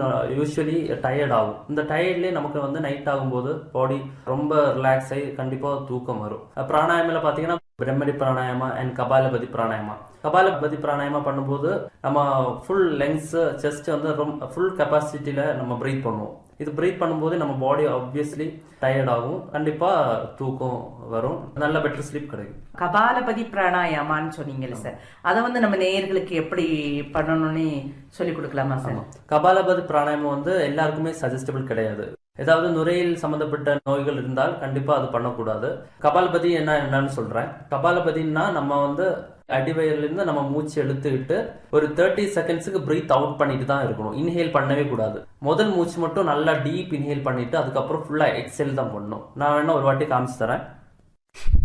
usually tired ஆகும் இந்த டயர்ட்லேயே நமக்கு வந்து நைட் ஆகும்போது பாடி ரொம்ப ரிலாக்ஸ் ஆகி கண்டிப்பாக தூக்கம் வரும் பிராணாயாமில் பார்த்தீங்கன்னா பிரம்மரி பிராணாயாமா அண்ட் கபாலபதி பிராணாயாமா கபாலபதி பிராணாயாமா பண்ணும்போது நம்ம ஃபுல் லெங்ஸ் செஸ்ட் வந்து ரொம்ப ஃபுல் கெப்பாசிட்டியில் நம்ம ப்ரீத் பண்ணுவோம் இது ப்ரீத் பண்ணும்போது நம்ம பாடி ஆப்வியஸ்லி டயர்ட் ஆகும் கண்டிப்பாக தூக்கம் வரும் நல்ல பெட்டர் ஸ்லீப் கிடைக்கும் கபாலபதி பிராணாயாமான்னு சொன்னீங்கல்ல சார் அதை வந்து நம்ம நேயர்களுக்கு எப்படி பண்ணணும்னு சொல்லி கொடுக்கலாமா சார் கபாலபதி பிராணாயாமம் வந்து எல்லாருக்குமே சஜஸ்டபிள் கிடையாது ஏதாவது நுரையீரல் சம்பந்தப்பட்ட நோய்கள் இருந்தால் கண்டிப்பா அது பண்ணக்கூடாது கபாலபதி என்ன என்னன்னு சொல்றேன் கபாலபதினா நம்ம வந்து அடிவயர்ல இருந்து நம்ம மூச்சு இழுத்துக்கிட்டு ஒரு தேர்ட்டி செகண்ட்ஸுக்கு பிரீத் அவுட் பண்ணிட்டு தான் இருக்கணும் இன்ஹேல் பண்ணவே கூடாது முதல் மூச்சு மட்டும் நல்லா டீப் இன்ஹேல் பண்ணிட்டு அதுக்கப்புறம் ஃபுல்லா எக்ஸேல் தான் பண்ணணும் நான் வேணா ஒரு வாட்டி காமிச்சு தரேன்